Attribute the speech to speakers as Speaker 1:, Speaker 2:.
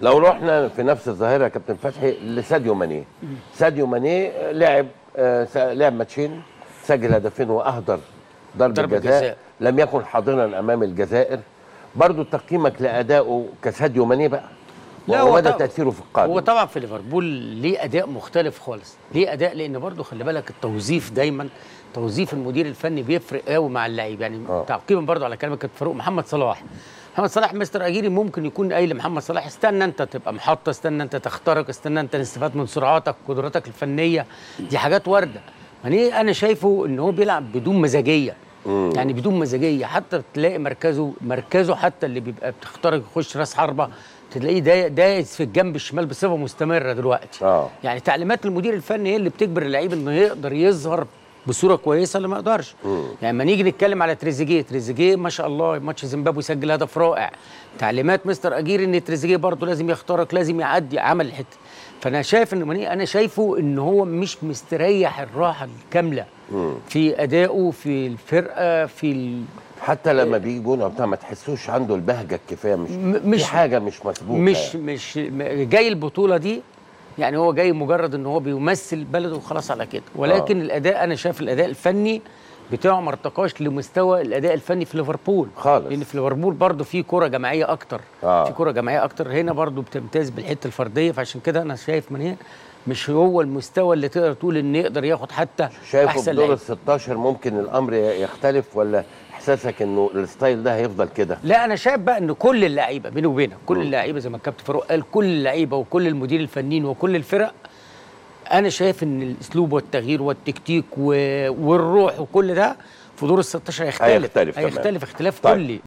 Speaker 1: لو رحنا في نفس الظاهره يا كابتن فتحي لساديو ماني ساديو ماني لعب آه، س- لعب ماتشين سجل هدفين واهدر ضربه
Speaker 2: ضربة
Speaker 1: جزاء
Speaker 2: جزاء.
Speaker 1: لم يكن حاضرا امام الجزائر برضو تقييمك لادائه كساديو ماني بقى
Speaker 2: لا، هو
Speaker 1: ومدى
Speaker 2: طبعا-
Speaker 1: تاثيره في القادم
Speaker 2: هو طبعا في ليفربول ليه اداء مختلف خالص ليه اداء لان برضه خلي بالك التوظيف دايما توظيف المدير الفني بيفرق قوي مع اللعيب يعني
Speaker 1: آه.
Speaker 2: تعقيبا برضه على كلامك كابتن فاروق محمد صلاح محمد صلاح مستر اجيري ممكن يكون قايل لمحمد صلاح استنى انت تبقى محطه استنى انت تخترق استنى انت تستفاد من سرعاتك قدراتك الفنيه دي حاجات وارده يعني انا شايفه ان هو بيلعب بدون مزاجيه يعني بدون مزاجيه حتى تلاقي مركزه مركزه حتى اللي بيبقى بتخترق يخش راس حربه تلاقيه دا- دايس في الجنب الشمال بصفه مستمره دلوقتي
Speaker 1: آه.
Speaker 2: يعني تعليمات المدير الفني هي اللي بتجبر اللعيب انه يقدر يظهر بصوره كويسه اللي ما يقدرش يعني لما نيجي نتكلم على تريزيجيه تريزيجيه ما شاء الله ماتش زيمبابوي سجل هدف رائع تعليمات مستر اجير ان تريزيجيه برضه لازم يخترق لازم يعدي عمل الحته فانا شايف ان ماني انا شايفه ان هو مش مستريح الراحه الكامله في ادائه في الفرقه في ال...
Speaker 1: حتى لما بيجي جون او بتاع ما تحسوش عنده البهجه الكفايه مش
Speaker 2: م-
Speaker 1: مش
Speaker 2: مش-
Speaker 1: حاجه مش مسبوقه
Speaker 2: مش
Speaker 1: يعني.
Speaker 2: مش م- جاي البطوله دي يعني هو جاي مجرد ان هو بيمثل بلده وخلاص على كده ولكن آه. الاداء انا شايف الاداء الفني بتاعه ما ارتقاش لمستوى الاداء الفني في ليفربول
Speaker 1: خالص.
Speaker 2: لان في ليفربول برضه في كره جماعيه اكتر
Speaker 1: آه.
Speaker 2: في كره جماعيه اكتر هنا برضه بتمتاز بالحته الفرديه فعشان كده انا شايف من هنا مش هو المستوى اللي تقدر تقول ان يقدر ياخد حتى
Speaker 1: شايفه
Speaker 2: احسن
Speaker 1: في دور
Speaker 2: لعيب
Speaker 1: ال 16 ممكن الامر يختلف ولا احساسك انه الستايل ده هيفضل كده
Speaker 2: لا انا شايف بقى ان كل اللعيبه بيني وبينك كل اللعيبه زي ما الكابتن فاروق قال كل اللعيبه وكل المدير الفنيين وكل الفرق انا شايف ان الاسلوب والتغيير والتكتيك و... والروح وكل ده في دور ال 16 هيختلف
Speaker 1: هيختلف تمام.
Speaker 2: هيختلف اختلاف
Speaker 1: طيب.
Speaker 2: كلي